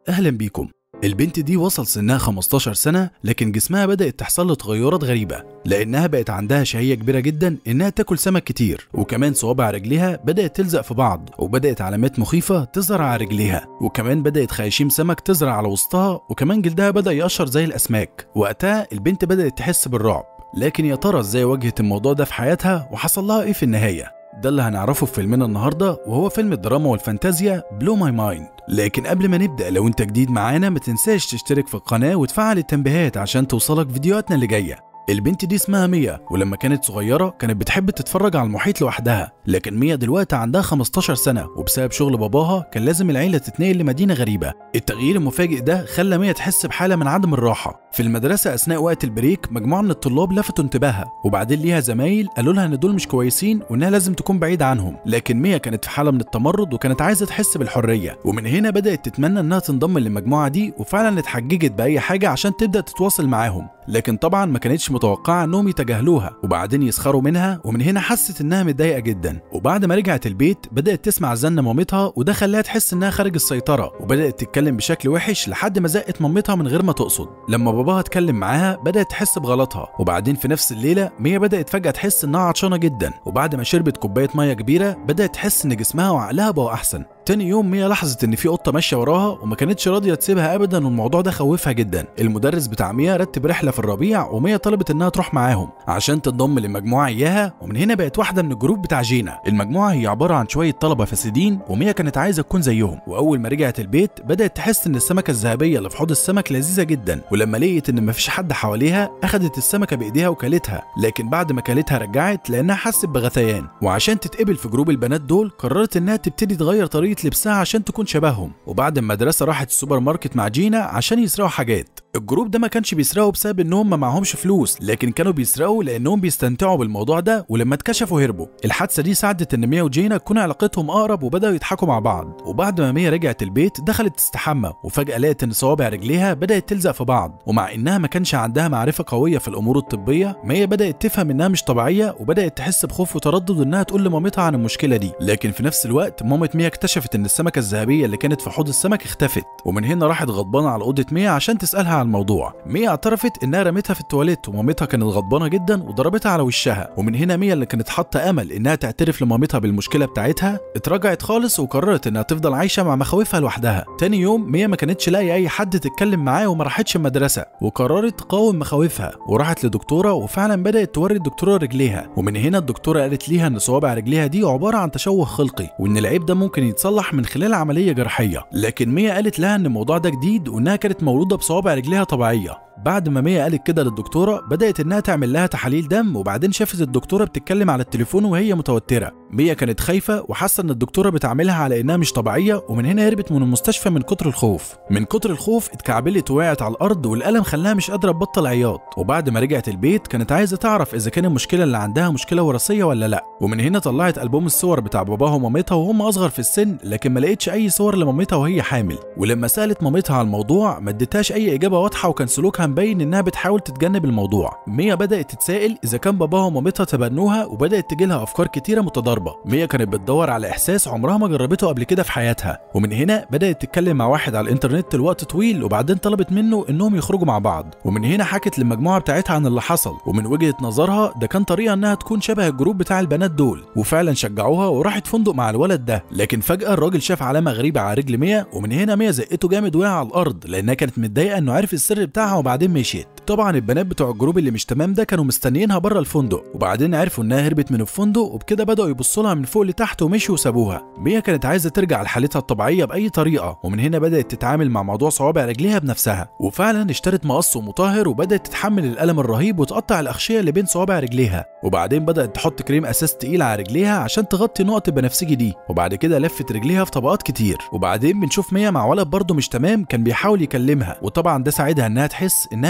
أهلا بيكم البنت دي وصل سنها 15 سنة لكن جسمها بدأت تحصل له تغيرات غريبة لأنها بقت عندها شهية كبيرة جدا إنها تاكل سمك كتير وكمان صوابع رجليها بدأت تلزق في بعض وبدأت علامات مخيفة تظهر على رجليها وكمان بدأت خياشيم سمك تظهر على وسطها وكمان جلدها بدأ يقشر زي الأسماك وقتها البنت بدأت تحس بالرعب لكن يا ترى ازاي واجهت الموضوع ده في حياتها وحصل لها ايه في النهايه ده اللي هنعرفه في فيلمنا النهارده وهو فيلم الدراما والفانتازيا بلو ماي مايند لكن قبل ما نبدا لو انت جديد معانا ما تنساش تشترك في القناه وتفعل التنبيهات عشان توصلك فيديوهاتنا اللي جايه البنت دي اسمها ميا ولما كانت صغيرة كانت بتحب تتفرج على المحيط لوحدها لكن ميا دلوقتي عندها 15 سنة وبسبب شغل باباها كان لازم العيلة تتنقل لمدينة غريبة التغيير المفاجئ ده خلى ميا تحس بحالة من عدم الراحة في المدرسة أثناء وقت البريك مجموعة من الطلاب لفتوا انتباهها وبعدين ليها زمايل قالوا لها إن دول مش كويسين وإنها لازم تكون بعيدة عنهم لكن ميا كانت في حالة من التمرد وكانت عايزة تحس بالحرية ومن هنا بدأت تتمنى إنها تنضم للمجموعة دي وفعلا اتحججت بأي حاجة عشان تبدأ تتواصل معاهم لكن طبعا ما كانتش متوقعة انهم يتجاهلوها وبعدين يسخروا منها ومن هنا حست انها متضايقة جدا وبعد ما رجعت البيت بدأت تسمع زن مامتها وده خلاها تحس انها خارج السيطرة وبدأت تتكلم بشكل وحش لحد ما زقت مامتها من غير ما تقصد لما باباها اتكلم معاها بدأت تحس بغلطها وبعدين في نفس الليلة ميا بدأت فجأة تحس انها عطشانة جدا وبعد ما شربت كوباية مية كبيرة بدأت تحس ان جسمها وعقلها بقوا احسن تاني يوم ميا لاحظت ان في قطه ماشيه وراها وما كانتش راضيه تسيبها ابدا والموضوع ده خوفها جدا المدرس بتاع ميا رتب رحله في الربيع وميا طلبت انها تروح معاهم عشان تنضم لمجموعه اياها ومن هنا بقت واحده من الجروب بتاع جينا المجموعه هي عباره عن شويه طلبه فاسدين وميا كانت عايزه تكون زيهم واول ما رجعت البيت بدات تحس ان السمكه الذهبيه اللي في حوض السمك لذيذه جدا ولما لقيت ان مفيش حد حواليها اخدت السمكه بايديها وكلتها لكن بعد ما كلتها رجعت لانها حست بغثيان وعشان تتقبل في جروب البنات دول قررت انها تبتدي تغير طريقه لبسها عشان تكون شبههم وبعد المدرسة راحت السوبر ماركت مع جينا عشان يسرقوا حاجات الجروب ده ما كانش بيسرقوا بسبب انهم ما معهمش فلوس لكن كانوا بيسرقوا لانهم بيستمتعوا بالموضوع ده ولما اتكشفوا هربوا الحادثه دي ساعدت ان ميا وجينا تكون علاقتهم اقرب وبداوا يضحكوا مع بعض وبعد ما ميا رجعت البيت دخلت تستحمى وفجاه لقت ان صوابع رجليها بدات تلزق في بعض ومع انها ما كانش عندها معرفه قويه في الامور الطبيه ميا بدات تفهم انها مش طبيعيه وبدات تحس بخوف وتردد انها تقول لمامتها عن المشكله دي لكن في نفس الوقت مامة ميا اكتشفت ان السمكه الذهبيه اللي كانت في حوض السمك اختفت ومن هنا راحت غضبانه على اوضه ميا عشان تسالها عن الموضوع ميا اعترفت انها رمتها في التواليت ومامتها كانت غضبانه جدا وضربتها على وشها ومن هنا ميا اللي كانت حاطه امل انها تعترف لمامتها بالمشكله بتاعتها اتراجعت خالص وقررت انها تفضل عايشه مع مخاوفها لوحدها تاني يوم ميا ما كانتش لاقيه اي حد تتكلم معاه وما راحتش المدرسه وقررت تقاوم مخاوفها وراحت لدكتوره وفعلا بدات توري الدكتوره رجليها ومن هنا الدكتوره قالت ليها ان صوابع رجليها دي عباره عن تشوه خلقي وان العيب ده ممكن يتصلح من خلال عمليه جراحيه لكن ميا قالت لها ان الموضوع ده جديد وانها كانت مولوده بصوابع رجليها طبيعيه بعد ما ميا قالت كده للدكتوره بدات انها تعمل لها تحاليل دم وبعدين شافت الدكتوره بتتكلم على التليفون وهي متوتره ميا كانت خايفه وحاسه ان الدكتوره بتعاملها على انها مش طبيعيه ومن هنا هربت من المستشفى من كتر الخوف من كتر الخوف اتكعبلت ووقعت على الارض والالم خلاها مش قادره تبطل عياط وبعد ما رجعت البيت كانت عايزه تعرف اذا كان المشكله اللي عندها مشكله وراثيه ولا لا ومن هنا طلعت البوم الصور بتاع باباها ومامتها وهم اصغر في السن لكن ما لقيتش اي صور لمامتها وهي حامل ولما سالت مامتها على الموضوع ما اديتهاش اي اجابه واضحه وكان سلوكها مبين انها بتحاول تتجنب الموضوع ميا بدات تتسائل اذا كان باباها ومامتها تبنوها وبدات تجيلها افكار كتيره متضاربه ميا كانت بتدور على احساس عمرها ما جربته قبل كده في حياتها ومن هنا بدات تتكلم مع واحد على الانترنت لوقت طويل وبعدين طلبت منه انهم يخرجوا مع بعض ومن هنا حكت للمجموعه بتاعتها عن اللي حصل ومن وجهه نظرها ده كان طريقه انها تكون شبه الجروب بتاع البنات دول وفعلا شجعوها وراحت فندق مع الولد ده لكن فجاه الراجل شاف علامه غريبه على رجل ميا ومن هنا ميا زقته جامد وقع على الارض لانها كانت متضايقه انه عرف السر بتاعها وبعدين مشيت طبعا البنات بتوع الجروب اللي مش تمام ده كانوا مستنيينها بره الفندق وبعدين عرفوا انها هربت من الفندق وبكده بداوا يبصوا لها من فوق لتحت ومشوا وسابوها ميا كانت عايزه ترجع لحالتها الطبيعيه باي طريقه ومن هنا بدات تتعامل مع موضوع صوابع رجليها بنفسها وفعلا اشترت مقص ومطهر وبدات تتحمل الالم الرهيب وتقطع الاغشيه اللي بين صوابع رجليها وبعدين بدات تحط كريم اساس تقيل على رجليها عشان تغطي نقط البنفسجي دي وبعد كده لفت رجليها في طبقات كتير وبعدين بنشوف ميا مع ولد برضه مش تمام كان بيحاول يكلمها وطبعا ده ساعدها انها تحس انها بقت زي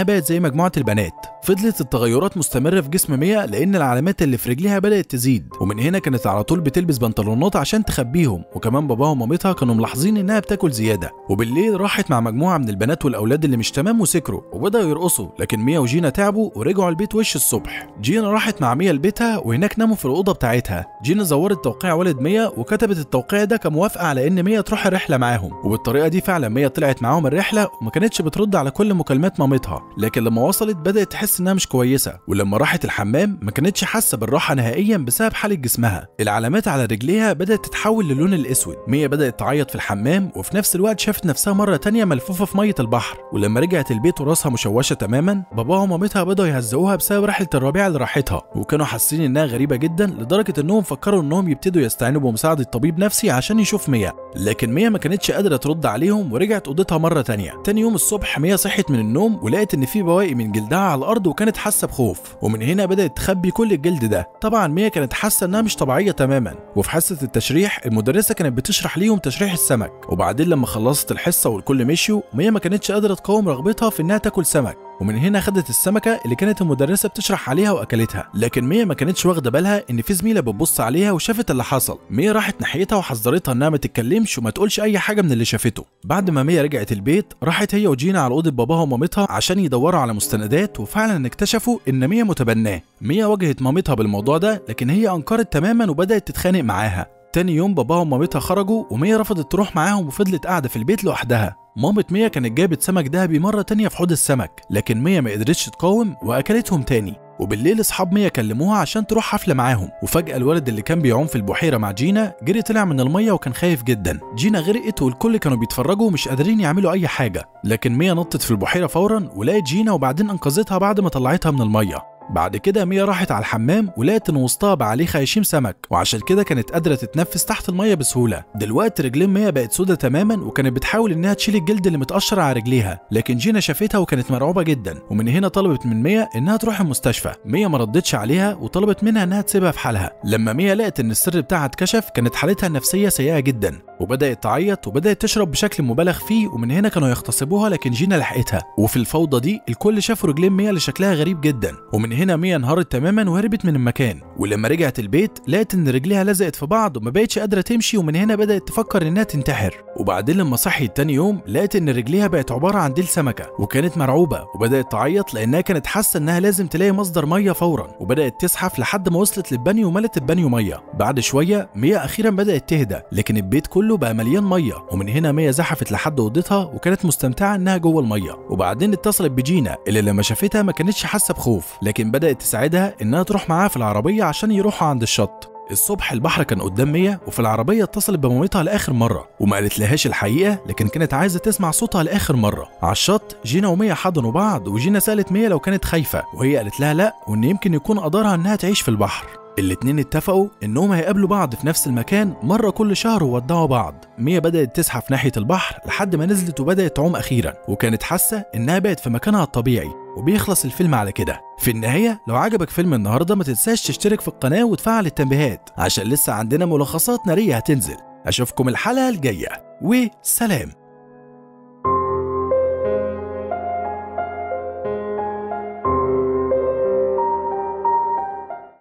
مجموعة البنات فضلت التغيرات مستمرة في جسم ميا لأن العلامات اللي في رجليها بدأت تزيد ومن هنا كانت على طول بتلبس بنطلونات عشان تخبيهم وكمان باباها ومامتها كانوا ملاحظين إنها بتاكل زيادة وبالليل راحت مع مجموعة من البنات والأولاد اللي مش تمام وسكروا وبدأوا يرقصوا لكن ميا وجينا تعبوا ورجعوا البيت وش الصبح جينا راحت مع ميا لبيتها وهناك ناموا في الأوضة بتاعتها جينا زورت توقيع والد ميا وكتبت التوقيع ده كموافقة على إن ميا تروح الرحلة معاهم وبالطريقة دي فعلا ميا طلعت معاهم الرحلة وما كانتش بترد على كل مكالمات مامتها لكن لما وصلت بدأت تحس إنها مش كويسة ولما راحت الحمام ما كانتش حاسة بالراحة نهائيا بسبب حالة جسمها العلامات على رجليها بدأت تتحول للون الأسود ميا بدأت تعيط في الحمام وفي نفس الوقت شافت نفسها مرة تانية ملفوفة في مية البحر ولما رجعت البيت وراسها مشوشة تماما باباها ومامتها بدأوا يهزقوها بسبب رحلة الربيع اللي راحتها وكانوا حاسين إنها غريبة جدا لدرجة إنهم فكروا إنهم يبتدوا يستعينوا بمساعدة طبيب نفسي عشان يشوف ميا لكن ميا ما كانتش قادرة ترد عليهم ورجعت أوضتها مرة تانية تاني يوم الصبح ميا صحت من النوم ولقت إن في بواقي من جلدها على الأرض وكانت حاسة بخوف ومن هنا بدأت تخبي كل الجلد ده طبعا ميا كانت حاسة إنها مش طبيعية تماما وفي حصة التشريح المدرسة كانت بتشرح ليهم تشريح السمك وبعدين لما خلصت الحصة والكل مشيوا ميا ما كانتش قادرة تقاوم رغبتها في إنها تاكل سمك ومن هنا خدت السمكة اللي كانت المدرسة بتشرح عليها وأكلتها لكن ميا ما كانتش واخدة بالها إن في زميلة بتبص عليها وشافت اللي حصل ميا راحت ناحيتها وحذرتها إنها ما تتكلمش وما تقولش أي حاجة من اللي شافته بعد ما ميا رجعت البيت راحت هي وجينا على أوضة باباها ومامتها عشان يدوروا على مستندات وفعلا اكتشفوا إن ميا متبناه ميا واجهت مامتها بالموضوع ده لكن هي أنكرت تماما وبدأت تتخانق معاها تاني يوم باباها ومامتها خرجوا وميا رفضت تروح معاهم وفضلت قاعدة في البيت لوحدها مامة ميا كانت جابت سمك دهبي مرة تانية في حوض السمك لكن ميا ما قدرتش تقاوم وأكلتهم تاني وبالليل اصحاب ميا كلموها عشان تروح حفله معاهم وفجاه الولد اللي كان بيعوم في البحيره مع جينا جري طلع من الميه وكان خايف جدا جينا غرقت والكل كانوا بيتفرجوا ومش قادرين يعملوا اي حاجه لكن ميا نطت في البحيره فورا ولقت جينا وبعدين انقذتها بعد ما طلعتها من الميه بعد كده ميا راحت على الحمام ولقت ان وسطها بقى عليه خياشيم سمك وعشان كده كانت قادره تتنفس تحت الميه بسهوله دلوقتي رجلين ميا بقت سودة تماما وكانت بتحاول انها تشيل الجلد اللي متقشر على رجليها لكن جينا شافتها وكانت مرعوبه جدا ومن هنا طلبت من ميا انها تروح المستشفى ميا ما ردتش عليها وطلبت منها انها تسيبها في حالها لما ميا لقت ان السر بتاعها اتكشف كانت حالتها النفسيه سيئه جدا وبدات تعيط وبدات تشرب بشكل مبالغ فيه ومن هنا كانوا يغتصبوها لكن جينا لحقتها وفي الفوضى دي الكل شافوا رجلين ميا اللي شكلها غريب جدا ومن هنا ميا انهارت تماما وهربت من المكان ولما رجعت البيت لقت ان رجليها لزقت في بعض وما بقتش قادره تمشي ومن هنا بدات تفكر انها تنتحر وبعدين لما صحيت تاني يوم لقت ان رجليها بقت عباره عن ديل سمكه وكانت مرعوبه وبدات تعيط لانها كانت حاسه انها لازم تلاقي مصدر ميه فورا وبدات تزحف لحد ما وصلت للبانيو وملت البانيو ميه بعد شويه ميا اخيرا بدات تهدى لكن البيت كله بقى مليان ميه ومن هنا ميا زحفت لحد اوضتها وكانت مستمتعه انها جوه الميه وبعدين اتصلت بجينا اللي لما شافتها ما كانتش حاسه بخوف لكن بدات تساعدها انها تروح معاها في العربيه عشان يروحوا عند الشط الصبح البحر كان قدام ميا وفي العربية اتصلت بمامتها لآخر مرة وما قالت لهاش الحقيقة لكن كانت عايزة تسمع صوتها لآخر مرة على الشط جينا وميا حضنوا بعض وجينا سألت ميا لو كانت خايفة وهي قالت لها لا وإن يمكن يكون قدرها إنها تعيش في البحر الاتنين اتفقوا انهم هيقابلوا بعض في نفس المكان مرة كل شهر وودعوا بعض ميا بدأت تزحف ناحية البحر لحد ما نزلت وبدأت تعوم أخيرا وكانت حاسة إنها بقت في مكانها الطبيعي وبيخلص الفيلم على كده في النهاية لو عجبك فيلم النهاردة ما تنساش تشترك في القناة وتفعل التنبيهات عشان لسه عندنا ملخصات نارية هتنزل أشوفكم الحلقة الجاية وسلام